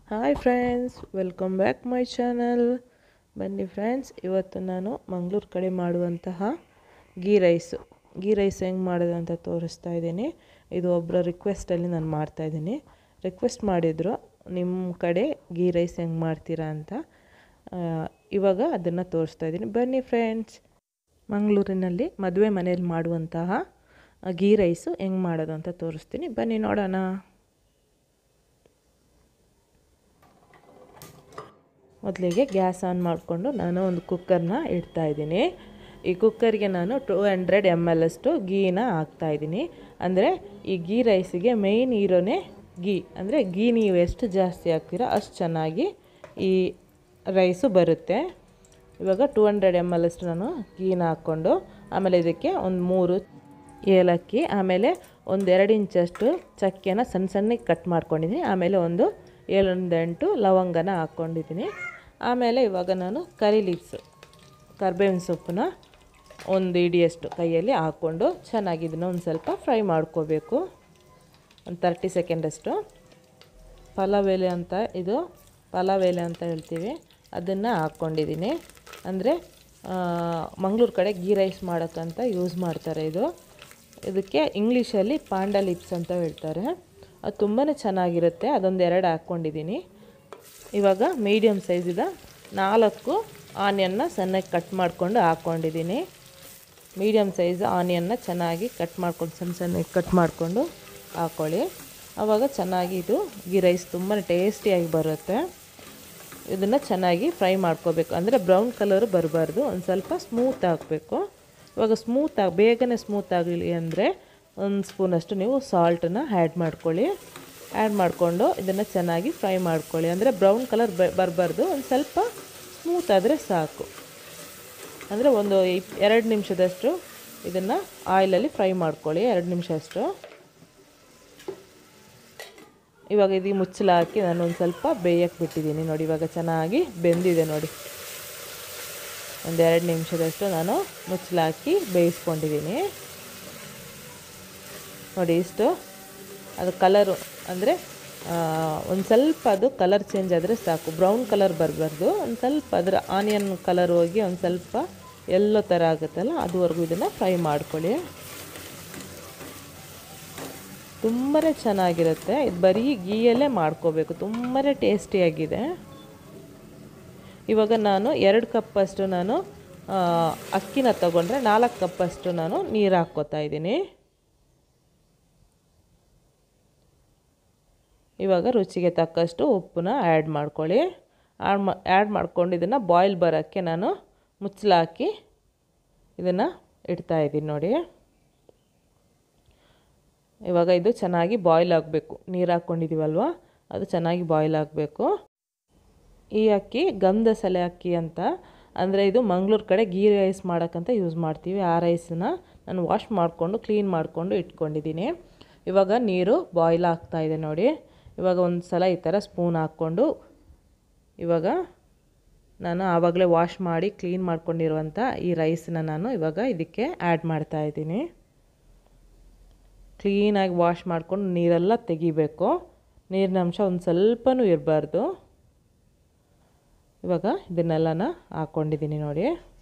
hi friends welcome back my channel ಬನ್ನಿ friends ಇವತ್ತು ನಾನು ಮಂಗಳೂರು ಕಡೆ ಮಾಡುವಂತಹ ಗೀ ರೈಸು ಗೀ ರೈಸ್ ಹೆಂಗೆ ಮಾಡೋದು ಅಂತ ತೋರಿಸ್ತಾ ಇದ್ದೀನಿ ಇದು ಒಬ್ಬರ ರಿಕ್ವೆಸ್ಟಲ್ಲಿ ನಾನು ಮಾಡ್ತಾಯಿದ್ದೀನಿ ರಿಕ್ವೆಸ್ಟ್ ಮಾಡಿದರು ನಿಮ್ಮ ಕಡೆ ಗೀ ರೈಸ್ ಹೆಂಗೆ ಮಾಡ್ತೀರಾ ಅಂತ ಆ, ಇವಾಗ ಅದನ್ನು ತೋರಿಸ್ತಾ ಇದ್ದೀನಿ ಬನ್ನಿ ಫ್ರೆಂಡ್ಸ್ ಮಂಗಳೂರಿನಲ್ಲಿ ಮದುವೆ ಮನೇಲಿ ಮಾಡುವಂತಹ ಗೀ ರೈಸು ಹೆಂಗೆ ಮಾಡೋದು ಅಂತ ತೋರಿಸ್ತೀನಿ ಬನ್ನಿ ನೋಡೋಣ ಮೊದಲಿಗೆ ಗ್ಯಾಸ್ ಆನ್ ಮಾಡಿಕೊಂಡು ನಾನು ಒಂದು ಕುಕ್ಕರ್ನ ಇಡ್ತಾ ಇದ್ದೀನಿ ಈ ಕುಕ್ಕರ್ಗೆ ನಾನು ಟೂ ಹಂಡ್ರೆಡ್ ಎಮ್ ಎಲ್ ಅಷ್ಟು ಗೀನ ಹಾಕ್ತಾಯಿದ್ದೀನಿ ಅಂದರೆ ಈ ಗೀ ರೈಸಿಗೆ ಮೇಯ್ನ್ ಹೀರೋನೇ ಗೀ ಅಂದರೆ ಗೀ ನೀವು ಎಷ್ಟು ಜಾಸ್ತಿ ಹಾಕ್ತೀರೋ ಅಷ್ಟು ಚೆನ್ನಾಗಿ ಈ ರೈಸು ಬರುತ್ತೆ ಇವಾಗ ಟೂ ಹಂಡ್ರೆಡ್ ಎಮ್ ಎಲ್ ಅಷ್ಟು ನಾನು ಗೀನ ಹಾಕ್ಕೊಂಡು ಆಮೇಲೆ ಇದಕ್ಕೆ ಒಂದು ಮೂರು ಏಲಕ್ಕಿ ಆಮೇಲೆ ಒಂದು ಎರಡು ಇಂಚಷ್ಟು ಚಕ್ಕೆನ ಸಣ್ಣ ಸಣ್ಣಗೆ ಕಟ್ ಮಾಡ್ಕೊಂಡಿದ್ದೀನಿ ಆಮೇಲೆ ಒಂದು ಏಳೊಂದೆಂಟು ಲವಂಗನ ಹಾಕ್ಕೊಂಡಿದ್ದೀನಿ ಆಮೇಲೆ ಇವಾಗ ನಾನು ಕರಿ ಲೀವ್ಸು ಕರ್ಬೇವಿನ ಸೊಪ್ಪನ್ನ ಒಂದು ಇಡಿಯಷ್ಟು ಕೈಯಲ್ಲಿ ಹಾಕ್ಕೊಂಡು ಚೆನ್ನಾಗಿ ಇದನ್ನು ಒಂದು ಸ್ವಲ್ಪ ಫ್ರೈ ಮಾಡ್ಕೋಬೇಕು ಒಂದು ತರ್ಟಿ ಸೆಕೆಂಡಷ್ಟು ಪಲಾವ್ ಎಲೆ ಅಂತ ಇದು ಪಲಾವ್ ಎಲೆ ಅಂತ ಹೇಳ್ತೀವಿ ಅದನ್ನು ಹಾಕ್ಕೊಂಡಿದ್ದೀನಿ ಅಂದರೆ ಮಂಗಳೂರು ಕಡೆ ಗೀ ರೈಸ್ ಮಾಡೋಕ್ಕಂತ ಯೂಸ್ ಮಾಡ್ತಾರೆ ಇದು ಇದಕ್ಕೆ ಇಂಗ್ಲೀಷಲ್ಲಿ ಪಾಂಡ ಲಿಪ್ಸ್ ಅಂತ ಹೇಳ್ತಾರೆ ಅದು ತುಂಬಾ ಚೆನ್ನಾಗಿರುತ್ತೆ ಅದೊಂದು ಎರಡು ಹಾಕ್ಕೊಂಡಿದ್ದೀನಿ ಇವಾಗ ಮೀಡಿಯಮ್ ಸೈಜಿದ ನಾಲ್ಕು ಆನಿಯನ್ನ ಸಣ್ಣಗೆ ಕಟ್ ಮಾಡಿಕೊಂಡು ಹಾಕ್ಕೊಂಡಿದ್ದೀನಿ ಮೀಡಿಯಮ್ ಸೈಜ್ ಆನಿಯನ್ನ ಚೆನ್ನಾಗಿ ಕಟ್ ಮಾಡ್ಕೊಂಡು ಸಣ್ಣ ಸಣ್ಣಗೆ ಕಟ್ ಮಾಡಿಕೊಂಡು ಹಾಕ್ಕೊಳ್ಳಿ ಆವಾಗ ಚೆನ್ನಾಗಿ ಇದು ಗೀ ರೈಸ್ ತುಂಬಾ ಟೇಸ್ಟಿಯಾಗಿ ಬರುತ್ತೆ ಇದನ್ನು ಚೆನ್ನಾಗಿ ಫ್ರೈ ಮಾಡ್ಕೋಬೇಕು ಅಂದರೆ ಬ್ರೌನ್ ಕಲರ್ ಬರಬಾರ್ದು ಒಂದು ಸ್ವಲ್ಪ ಸ್ಮೂತ್ ಆಗಬೇಕು ಇವಾಗ ಸ್ಮೂತಾಗಿ ಬೇಗನೆ ಸ್ಮೂತ್ ಆಗಲಿ ಅಂದರೆ ಒಂದು ಸ್ಪೂನಷ್ಟು ನೀವು ಸಾಲ್ಟನ್ನ ಆ್ಯಡ್ ಮಾಡ್ಕೊಳ್ಳಿ ಆ್ಯಡ್ ಮಾಡಿಕೊಂಡು ಇದನ್ನು ಚೆನ್ನಾಗಿ ಫ್ರೈ ಮಾಡ್ಕೊಳ್ಳಿ ಅಂದರೆ ಬ್ರೌನ್ ಕಲರ್ ಬರಬಾರ್ದು ಒಂದು ಸ್ವಲ್ಪ ಸ್ಮೂತ್ ಆದರೆ ಸಾಕು ಅಂದರೆ ಒಂದು ಇಪ್ ಎರಡು ನಿಮಿಷದಷ್ಟು ಇದನ್ನು ಆಯಿಲಲ್ಲಿ ಫ್ರೈ ಮಾಡ್ಕೊಳ್ಳಿ ಎರಡು ನಿಮಿಷ ಅಷ್ಟು ಇವಾಗ ಇದಕ್ಕೆ ಮುಚ್ಚಲ ಹಾಕಿ ನಾನು ಒಂದು ಸ್ವಲ್ಪ ಬೇಯಕ್ಕೆ ಬಿಟ್ಟಿದ್ದೀನಿ ನೋಡಿ ಇವಾಗ ಚೆನ್ನಾಗಿ ಬೆಂದಿದೆ ನೋಡಿ ಒಂದು ಎರಡು ನಿಮಿಷದಷ್ಟು ನಾನು ಮುಚ್ಚಲ ಹಾಕಿ ಬೇಯಿಸ್ಕೊಂಡಿದ್ದೀನಿ ನೋಡಿ ಇಷ್ಟು ಅದು ಕಲರು ಅಂದರೆ ಒಂದು ಸ್ವಲ್ಪ ಅದು ಕಲರ್ ಚೇಂಜ್ ಆದರೆ ಸಾಕು ಬ್ರೌನ್ ಕಲರ್ ಬರಬಾರ್ದು ಒಂದು ಸ್ವಲ್ಪ ಅದರ ಆನಿಯನ್ ಕಲರ್ ಹೋಗಿ ಒಂದು ಸ್ವಲ್ಪ ಎಲ್ಲೋ ಥರ ಆಗುತ್ತಲ್ಲ ಅದುವರೆಗೂ ಇದನ್ನು ಫ್ರೈ ಮಾಡ್ಕೊಳ್ಳಿ ತುಂಬಾ ಚೆನ್ನಾಗಿರುತ್ತೆ ಇದು ಬರೀ ಗೀಯಲ್ಲೇ ಮಾಡ್ಕೋಬೇಕು ತುಂಬಾ ಟೇಸ್ಟಿಯಾಗಿದೆ ಇವಾಗ ನಾನು ಎರಡು ಕಪ್ಪಷ್ಟು ನಾನು ಅಕ್ಕಿನ ತಗೊಂಡ್ರೆ ನಾಲ್ಕು ಕಪ್ಪಷ್ಟು ನಾನು ನೀರು ಹಾಕ್ಕೋತಾ ಇದ್ದೀನಿ ಇವಾಗ ರುಚಿಗೆ ತಕ್ಕಷ್ಟು ಉಪ್ಪನ್ನ ಆ್ಯಡ್ ಮಾಡ್ಕೊಳ್ಳಿ ಆ್ಯಡ್ ಮಾ ಆ್ಯಡ್ ಮಾಡ್ಕೊಂಡು ಇದನ್ನು ಬಾಯ್ಲ್ ಬರೋಕ್ಕೆ ನಾನು ಮುಚ್ಚಲ ಹಾಕಿ ಇದನ್ನು ಇಡ್ತಾಯಿದ್ದೀನಿ ನೋಡಿ ಇವಾಗ ಇದು ಚೆನ್ನಾಗಿ ಬಾಯ್ಲ್ ಆಗಬೇಕು ನೀರು ಹಾಕ್ಕೊಂಡಿದ್ದೀವಲ್ವ ಅದು ಚೆನ್ನಾಗಿ ಬಾಯ್ಲ್ ಆಗಬೇಕು ಈ ಅಕ್ಕಿ ಗಂಧ ಸಲೆ ಅಕ್ಕಿ ಅಂತ ಅಂದರೆ ಇದು ಮಂಗಳೂರು ಕಡೆ ಗೀ ರೈಸ್ ಮಾಡೋಕ್ಕಂತ ಯೂಸ್ ಮಾಡ್ತೀವಿ ಆ ರೈಸನ್ನ ನಾನು ವಾಶ್ ಮಾಡಿಕೊಂಡು ಕ್ಲೀನ್ ಮಾಡಿಕೊಂಡು ಇಟ್ಕೊಂಡಿದ್ದೀನಿ ಇವಾಗ ನೀರು ಬಾಯ್ಲ್ ಆಗ್ತಾಯಿದೆ ನೋಡಿ ಇವಾಗ ಒಂದು ಸಲ ಈ ಥರ ಸ್ಪೂನ್ ಹಾಕ್ಕೊಂಡು ಇವಾಗ ನಾನು ಆವಾಗಲೇ ವಾಶ್ ಮಾಡಿ ಕ್ಲೀನ್ ಮಾಡ್ಕೊಂಡಿರುವಂಥ ಈ ರೈಸನ್ನ ನಾನು ಇವಾಗ ಇದಕ್ಕೆ ಆ್ಯಡ್ ಮಾಡ್ತಾಯಿದ್ದೀನಿ ಕ್ಲೀನಾಗಿ ವಾಶ್ ಮಾಡ್ಕೊಂಡು ನೀರೆಲ್ಲ ತೆಗಿಬೇಕು ನೀರಿನ ಅಂಶ ಒಂದು ಸ್ವಲ್ಪನೂ ಇರಬಾರ್ದು ಇವಾಗ ಇದನ್ನೆಲ್ಲನ ಹಾಕ್ಕೊಂಡಿದ್ದೀನಿ ನೋಡಿ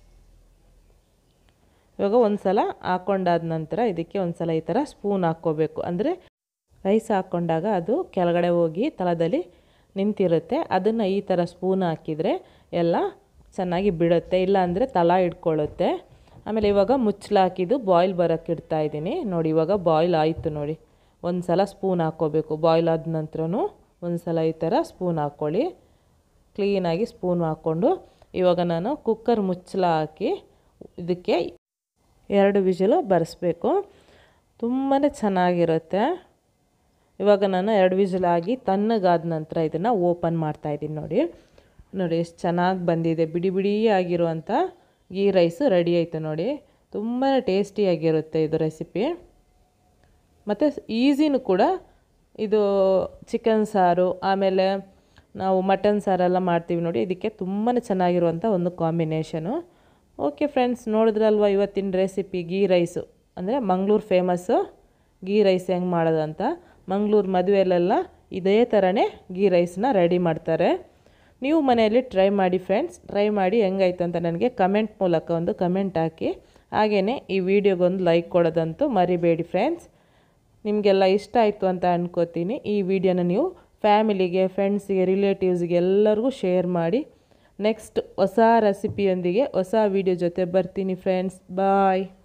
ಇವಾಗ ಒಂದು ಸಲ ಹಾಕ್ಕೊಂಡಾದ ನಂತರ ಇದಕ್ಕೆ ಒಂದು ಸಲ ಈ ಥರ ಸ್ಪೂನ್ ಹಾಕ್ಕೋಬೇಕು ಅಂದರೆ ರೈಸ್ ಹಾಕ್ಕೊಂಡಾಗ ಅದು ಕೆಳಗಡೆ ಹೋಗಿ ತಳದಲ್ಲಿ ನಿಂತಿರುತ್ತೆ ಅದನ್ನು ಈ ಥರ ಸ್ಪೂನ್ ಹಾಕಿದರೆ ಎಲ್ಲ ಚೆನ್ನಾಗಿ ಬಿಡುತ್ತೆ ಇಲ್ಲ ಅಂದರೆ ತಳ ಹಿಡ್ಕೊಳ್ಳುತ್ತೆ ಆಮೇಲೆ ಇವಾಗ ಮುಚ್ಚಲ ಹಾಕಿದ್ದು ಬಾಯ್ಲ್ ಬರೋಕ್ಕೆ ಇಡ್ತಾ ಇದ್ದೀನಿ ನೋಡಿ ಇವಾಗ ಬಾಯ್ಲ್ ಆಯಿತು ನೋಡಿ ಒಂದು ಸಲ ಸ್ಪೂನ್ ಹಾಕ್ಕೋಬೇಕು ಬಾಯ್ಲ್ ಆದ ನಂತರನೂ ಒಂದು ಸಲ ಈ ಥರ ಸ್ಪೂನ್ ಹಾಕ್ಕೊಳ್ಳಿ ಕ್ಲೀನಾಗಿ ಸ್ಪೂನ್ ಹಾಕ್ಕೊಂಡು ಇವಾಗ ನಾನು ಕುಕ್ಕರ್ ಮುಚ್ಚಲ ಹಾಕಿ ಇದಕ್ಕೆ ಎರಡು ವಿಷಲು ಬರೆಸ್ಬೇಕು ತುಂಬಾ ಚೆನ್ನಾಗಿರುತ್ತೆ ಇವಾಗ ನಾನು ಎರಡು ವಿಷಲ್ ಆಗಿ ತಣ್ಣಗಾದ ನಂತರ ಇದನ್ನು ಓಪನ್ ಮಾಡ್ತಾಯಿದ್ದೀನಿ ನೋಡಿ ನೋಡಿ ಎಷ್ಟು ಚೆನ್ನಾಗಿ ಬಂದಿದೆ ಬಿಡಿ ಬಿಡಿ ಆಗಿರುವಂಥ ಗೀ ರೈಸು ರೆಡಿ ಆಯಿತು ನೋಡಿ ತುಂಬಾ ಟೇಸ್ಟಿಯಾಗಿರುತ್ತೆ ಇದು ರೆಸಿಪಿ ಮತ್ತು ಈಸಿನೂ ಕೂಡ ಇದು ಚಿಕನ್ ಸಾರು ಆಮೇಲೆ ನಾವು ಮಟನ್ ಸಾರೆಲ್ಲ ಮಾಡ್ತೀವಿ ನೋಡಿ ಇದಕ್ಕೆ ತುಂಬಾ ಚೆನ್ನಾಗಿರುವಂಥ ಒಂದು ಕಾಂಬಿನೇಷನು ಓಕೆ ಫ್ರೆಂಡ್ಸ್ ನೋಡಿದ್ರಲ್ವ ಇವತ್ತಿನ ರೆಸಿಪಿ ಗೀ ರೈಸು ಅಂದರೆ ಮಂಗಳೂರು ಫೇಮಸ್ಸು ಗೀ ರೈಸ್ ಹೆಂಗೆ ಮಾಡೋದು ಅಂತ ಮಂಗಳೂರು ಮದುವೆಯಲ್ಲೆಲ್ಲ ಇದೇ ಥರನೇ ಗೀ ರೈಸ್ನ ರೆಡಿ ಮಾಡ್ತಾರೆ ನೀವು ಮನೆಯಲ್ಲಿ ಟ್ರೈ ಮಾಡಿ ಫ್ರೆಂಡ್ಸ್ ಟ್ರೈ ಮಾಡಿ ಹೆಂಗಾಯ್ತು ಅಂತ ನನಗೆ ಕಮೆಂಟ್ ಮೂಲಕ ಒಂದು ಕಮೆಂಟ್ ಹಾಕಿ ಹಾಗೆಯೇ ಈ ವಿಡಿಯೋಗೊಂದು ಲೈಕ್ ಕೊಡೋದಂತೂ ಮರಿಬೇಡಿ ಫ್ರೆಂಡ್ಸ್ ನಿಮಗೆಲ್ಲ ಇಷ್ಟ ಆಯಿತು ಅಂತ ಅನ್ಕೋತೀನಿ ಈ ವಿಡಿಯೋನ ನೀವು ಫ್ಯಾಮಿಲಿಗೆ ಫ್ರೆಂಡ್ಸಿಗೆ ರಿಲೇಟಿವ್ಸ್ಗೆ ಎಲ್ಲರಿಗೂ ಶೇರ್ ಮಾಡಿ ನೆಕ್ಸ್ಟ್ ಹೊಸ ರೆಸಿಪಿಯೊಂದಿಗೆ ಹೊಸ ವಿಡಿಯೋ ಜೊತೆ ಬರ್ತೀನಿ ಫ್ರೆಂಡ್ಸ್ ಬಾಯ್